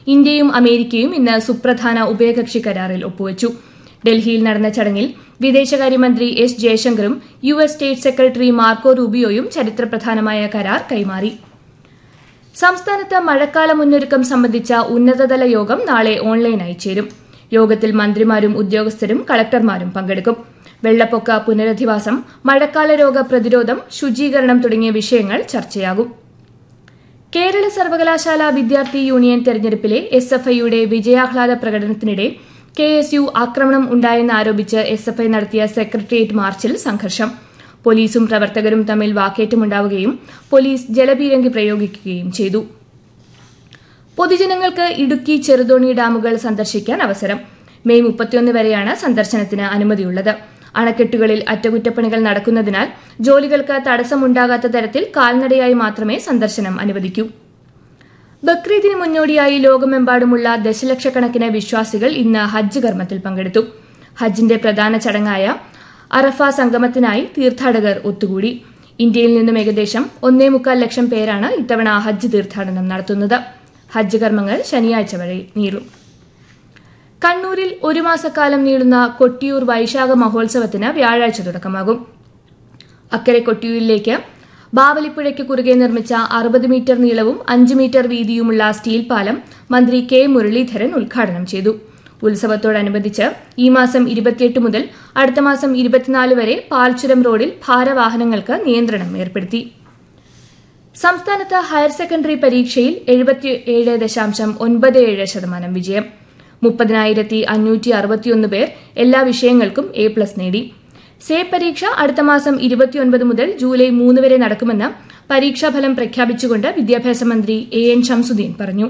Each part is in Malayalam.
ഇന്ത്യയും അമേരിക്കയും ഇന്ന് സുപ്രധാന ഉഭയകക്ഷി കരാറിൽ ഒപ്പുവച്ചു ഡൽഹിയിൽ നടന്ന ചടങ്ങിൽ വിദേശകാര്യമന്ത്രി എസ് ജയശങ്കറും U S state secretary Marco റൂബിയോയും ചരിത്രപ്രധാനമായ കരാർ കൈമാറി സംസ്ഥാനത്ത് മഴക്കാല മുന്നൊരുക്കം സംബന്ധിച്ച ഉന്നതതല യോഗം നാളെ ഓൺലൈനായി ചേരും യോഗത്തിൽ മന്ത്രിമാരും ഉദ്യോഗസ്ഥരും കളക്ടർമാരും പങ്കെടുക്കും വെള്ളപ്പൊക്ക പുനരധിവാസം മഴക്കാല രോഗ പ്രതിരോധം ശുചീകരണം തുടങ്ങിയ വിഷയങ്ങൾ ചർച്ചയാകും കേരള സർവകലാശാല വിദ്യാർത്ഥി യൂണിയൻ തെരഞ്ഞെടുപ്പിലെ എസ് എഫ് ഐയുടെ വിജയാഹ്ലാദ പ്രകടനത്തിനിടെ കെ എസ് യു ആക്രമണം ഉണ്ടായെന്നാരോപിച്ച് എസ് എഫ് ഐ നടത്തിയ സെക്രട്ടേറിയറ്റ് മാർച്ചിൽ സംഘർഷം പോലീസും പ്രവർത്തകരും തമ്മിൽ വാക്കേറ്റമുണ്ടാവുകയും പോലീസ് ജലപീരങ്കി പ്രയോഗിക്കുകയും ചെയ്തു പൊതുജനങ്ങൾക്ക് ഇടുക്കി ചെറുതോണി ഡാമുകൾ സന്ദർശിക്കാൻ അവസരം മെയ് മുപ്പത്തിയൊന്ന് വരെയാണ് സന്ദർശനത്തിന് അനുമതിയുള്ളത് അണക്കെട്ടുകളിൽ അറ്റകുറ്റപ്പണികൾ നടക്കുന്നതിനാൽ ജോലികൾക്ക് തടസ്സമുണ്ടാകാത്ത തരത്തിൽ കാൽനടയായി മാത്രമേ സന്ദർശനം അനുവദിക്കൂ ബക്രീദിന് മുന്നോടിയായി ലോകമെമ്പാടുമുള്ള ദശലക്ഷക്കണക്കിന് വിശ്വാസികൾ ഇന്ന് ഹജ്ജ് കർമ്മത്തിൽ പങ്കെടുത്തു ഹജ്ജിന്റെ പ്രധാന ചടങ്ങായ അറഫ സംഗമത്തിനായി തീർത്ഥാടകർ ഒത്തുകൂടി ഇന്ത്യയിൽ നിന്നും ഏകദേശം ഒന്നേ മുക്കാൽ ലക്ഷം പേരാണ് ഇത്തവണ ഹജ്ജ് തീർത്ഥാടനം നടത്തുന്നത് ഹജ്ജ് കർമ്മങ്ങൾ ശനിയാഴ്ച വരെ നീളും കണ്ണൂരിൽ ഒരു മാസക്കാലം നീളുന്ന കൊട്ടിയൂർ വൈശാഖ മഹോത്സവത്തിന് വ്യാഴാഴ്ച തുടക്കമാകും അക്കരെ കൊട്ടിയൂരിലേക്ക് ബാവലിപ്പുഴയ്ക്ക് കുറുകെ നിർമ്മിച്ച അറുപത് മീറ്റർ നീളവും അഞ്ച് മീറ്റർ വീതിയുമുള്ള സ്റ്റീൽ പാലം മന്ത്രി കെ മുരളീധരൻ ഉദ്ഘാടനം ചെയ്തു ഉത്സവത്തോടനുബന്ധിച്ച് ഈ മാസം ഇരുപത്തിയെട്ട് മുതൽ അടുത്ത മാസം ഇരുപത്തിനാല് വരെ പാൽച്ചുരം റോഡിൽ ഭാരവാഹനങ്ങൾക്ക് നിയന്ത്രണം ഏർപ്പെടുത്തി സംസ്ഥാനത്ത് ഹയർ സെക്കൻഡറി പരീക്ഷയിൽ എഴുപത്തിയേഴ് ദശാംശം ഒൻപത് ഏഴ് ശതമാനം വിജയം മുപ്പതിനായിരത്തി അഞ്ഞൂറ്റി അറുപത്തിയൊന്ന് പേർ എല്ലാ വിഷയങ്ങൾക്കും എ പ്ലസ് നേടി സേ പരീക്ഷ അടുത്ത മാസം ഇരുപത്തിയൊൻപത് മുതൽ ജൂലൈ മൂന്ന് വരെ നടക്കുമെന്ന് പരീക്ഷാഫലം പ്രഖ്യാപിച്ചുകൊണ്ട് വിദ്യാഭ്യാസ മന്ത്രി എ എൻ ഷംസുദ്ദീൻ പറഞ്ഞു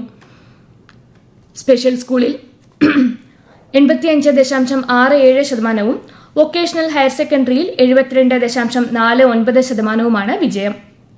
സ്പെഷ്യൽ സ്കൂളിൽ എൺപത്തിയഞ്ച് ദശാംശം ആറ് ഏഴ് ശതമാനവും വൊക്കേഷണൽ ഹയർ സെക്കൻഡറിയിൽ എഴുപത്തിരണ്ട് ദശാംശം നാല് ഒൻപത് ശതമാനവുമാണ് വിജയം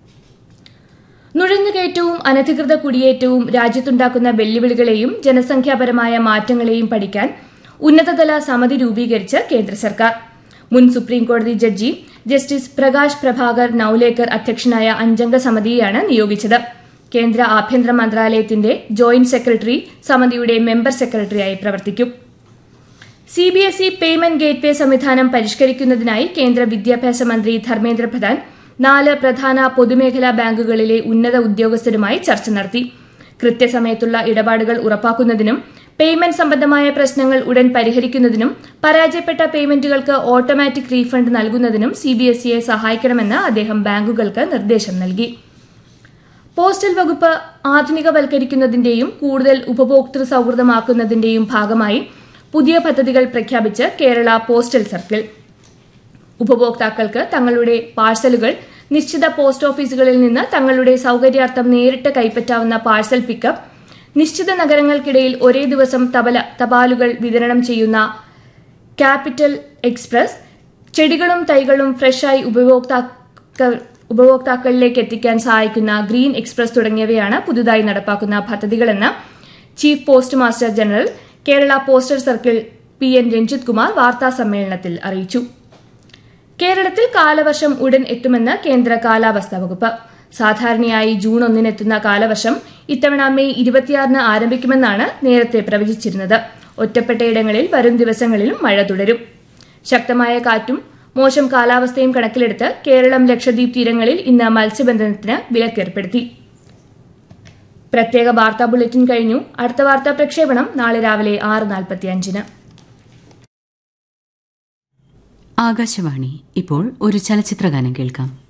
നുഴഞ്ഞുകയറ്റവും അനധികൃത കുടിയേറ്റവും രാജ്യത്തുണ്ടാക്കുന്ന വെല്ലുവിളികളെയും ജനസംഖ്യാപരമായ മാറ്റങ്ങളെയും പഠിക്കാൻ ഉന്നതതല സമിതി രൂപീകരിച്ച് കേന്ദ്ര സർക്കാർ മുൻ സുപ്രീം കോടതി ജഡ്ജി ജസ്റ്റിസ് പ്രകാശ് പ്രഭാകർ നൌലേക്കർ അധ്യക്ഷനായ അഞ്ചംഗ സമിതിയെയാണ് നിയോഗിച്ചത് കേന്ദ്ര ആഭ്യന്തര മന്ത്രാലയത്തിന്റെ ജോയിന്റ് സെക്രട്ടറി സമിതിയുടെ മെമ്പർ സെക്രട്ടറിയായി പ്രവർത്തിക്കും സിബിഎസ്ഇ പേയ്മെന്റ് ഗേറ്റ്വേ സംവിധാനം പരിഷ്കരിക്കുന്നതിനായി കേന്ദ്ര വിദ്യാഭ്യാസ മന്ത്രി ധർമ്മേന്ദ്ര പ്രധാൻ നാല് പ്രധാന പൊതുമേഖലാ ബാങ്കുകളിലെ ഉന്നത ഉദ്യോഗസ്ഥരുമായി ചർച്ച നടത്തി കൃത്യസമയത്തുള്ള ഇടപാടുകൾ ഉറപ്പാക്കുന്നതിനും പേയ്മെന്റ് സംബന്ധമായ പ്രശ്നങ്ങൾ ഉടൻ പരിഹരിക്കുന്നതിനും പരാജയപ്പെട്ട പേയ്മെന്റുകൾക്ക് ഓട്ടോമാറ്റിക് റീഫണ്ട് നൽകുന്നതിനും സിബിഎസ്ഇയെ സഹായിക്കണമെന്ന് അദ്ദേഹം ബാങ്കുകൾക്ക് നിർദ്ദേശം നൽകി പോസ്റ്റൽ വകുപ്പ് ആധുനികവൽക്കരിക്കുന്നതിന്റെയും കൂടുതൽ ഉപഭോക്തൃ സൌഹൃദമാക്കുന്നതിന്റെയും ഭാഗമായി പുതിയ പദ്ധതികൾ പ്രഖ്യാപിച്ച് കേരള പോസ്റ്റൽ സർക്കിൾ ഉപഭോക്താക്കൾക്ക് തങ്ങളുടെ പാഴ്സലുകൾ നിശ്ചിത പോസ്റ്റ് ഓഫീസുകളിൽ നിന്ന് തങ്ങളുടെ സൌകര്യാർത്ഥം നേരിട്ട് കൈപ്പറ്റാവുന്ന പാഴ്സൽ പിക്കപ്പ് നിശ്ചിത നഗരങ്ങൾക്കിടയിൽ ഒരേ ദിവസം തബല തപാലുകൾ വിതരണം ചെയ്യുന്ന ക്യാപിറ്റൽ എക്സ്പ്രസ് ചെടികളും തൈകളും ഫ്രഷായി ഉപഭോക്താക്കൾ ഉപഭോക്താക്കളിലേക്ക് എത്തിക്കാൻ സഹായിക്കുന്ന ഗ്രീൻ എക്സ്പ്രസ് തുടങ്ങിയവയാണ് പുതുതായി നടപ്പാക്കുന്ന പദ്ധതികളെന്ന് chief post master general Kerala postal circle P N Ranjith Kumar വാർത്താ സമ്മേളനത്തിൽ അറിയിച്ചു കേരളത്തിൽ കാലവർഷം ഉടൻ എത്തുമെന്ന് കേന്ദ്ര കാലാവസ്ഥാ വകുപ്പ് സാധാരണയായി ജൂൺ ഒന്നിനെത്തുന്ന കാലവർഷം ഇത്തവണ മെയ് ഇരുപത്തിയാറിന് ആരംഭിക്കുമെന്നാണ് നേരത്തെ പ്രവചിച്ചിരുന്നത് ഒറ്റപ്പെട്ടയിടങ്ങളിൽ വരും ദിവസങ്ങളിലും മഴ തുടരും ശക്തമായ കാറ്റും മോശം കാലാവസ്ഥയും കണക്കിലെടുത്ത് കേരളം ലക്ഷദ്വീപ് തീരങ്ങളിൽ ഇന്ന് മത്സ്യബന്ധനത്തിന് വിലക്കേർപ്പെടുത്തി പ്രത്യേക വാർത്താ ബുള്ളറ്റിൻ കഴിഞ്ഞു അടുത്ത വാർത്താ പ്രക്ഷേപണം നാളെ രാവിലെ ആറ് നാൽപ്പത്തിയഞ്ചിന് ആകാശവാണി ഇപ്പോൾ ഒരു ചലച്ചിത്രഗാനം കേൾക്കാം